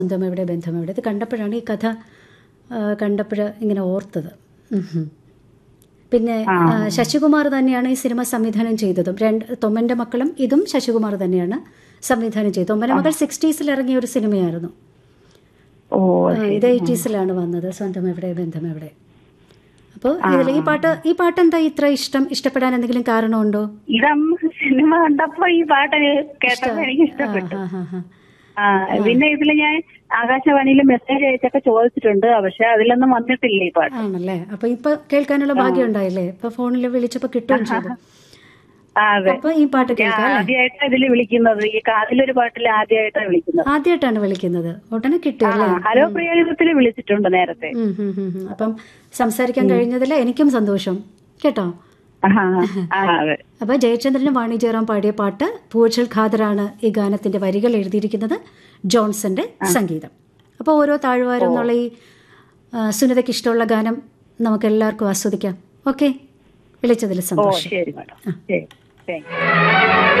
ബന്ധം എവിടെ ബന്ധം എവിടെ ഇത് കണ്ടപ്പോഴാണ് ഈ കഥ കണ്ടപ്പോൾ ഇങ്ങനെ ഓർത്തത് ഉം ഹും. പിന്നെ ആ, ശശികുമാർ തന്നെയാണ് ഈ സിനിമ സംവിധാനം ചെയ്തതും രണ്ട് തൊമ്മൻ്റെ മക്കളും ഇതും ശശികുമാർ തന്നെയാണ് സംവിധാനം ചെയ്തത് തൊമ്മൻ്റെ മകൾ സിക്സ്റ്റീസിൽ ഇറങ്ങിയ ഒരു സിനിമയായിരുന്നു ഓ ആ, ഇത് എയ്റ്റീസിലാണ് വന്നത് സ്വന്തം എവിടെ ബന്ധം എവിടെ അപ്പോൾ ഇതിൽ ഈ പാട്ട് ഈ പാട്ട് എന്താ ഇത്ര ഇഷ്ടം ഇഷ്ടപ്പെടാൻ എന്തെങ്കിലും കാരണമുണ്ടോ ഇതന്ന് സിനിമ കണ്ടപ്പോ ഈ പാട്ട് കേട്ടപ്പോ എനിക്ക് ഇഷ്ടപ്പെട്ടു ആ, ആ, ആ. ആ പിന്നെ ഇതില് ഞാൻ ആകാശവാണിയിൽ മെസ്സേജ് അയച്ചൊക്കെ ചോദിച്ചിട്ടുണ്ട് പക്ഷെ അതിലൊന്നും വന്നിട്ടില്ല ഈ പാട്ട് ആണല്ലേ അപ്പൊ ഇപ്പൊ കേൾക്കാനുള്ള ഭാഗ്യം ഉണ്ടായില്ലേ ഇപ്പൊ ഫോണിൽ വിളിച്ചപ്പോ കിട്ടുകയും ചെയ്തു ആ, അതെ അപ്പൊ ഈ പാട്ട് ഞാൻ കേൾക്കാം അല്ലേ ആദ്യമായിട്ടാ ഇതില് വിളിക്കുന്നത് ഈ കാതിലൊരു പാട്ടിൽ ആദ്യമായിട്ടാണ് വിളിക്കുന്നത് ആദ്യമായിട്ടാണ് വിളിക്കുന്നത് ഉടനെ കിട്ടും ആ, അല്ലേ ഹലോ പ്രിയഗീതത്തിൽ വിളിച്ചിട്ടുണ്ട് നേരത്തെ ഉം, ഉം, ഉം, ഉം. അപ്പം സംസാരിക്കാൻ കഴിഞ്ഞതിൽ എനിക്കും സന്തോഷം കേട്ടോ ആഹാ, ആ, അതെ അപ്പോൾ ജയചന്ദ്രനും വാണി ജയറാം പാടിയ പാട്ട് പൂച്ചൽ ഖാദറാണ് ഈ ഗാനത്തിന്റെ വരികൾ എഴുതിയിരിക്കുന്നത് ജോൺസന്റെ സംഗീതം അപ്പോൾ ഓരോ താഴ്വാരം എന്നുള്ള ഈ ആ, സുനിതയ്ക്ക് ഇഷ്ടമുള്ള ഗാനം നമുക്ക് എല്ലാവർക്കും ആസ്വദിക്കാം ഓക്കെ വിളിച്ചതിൽ ഓ സന്തോഷം ശരി മാഡം ശരി താങ്ക് യു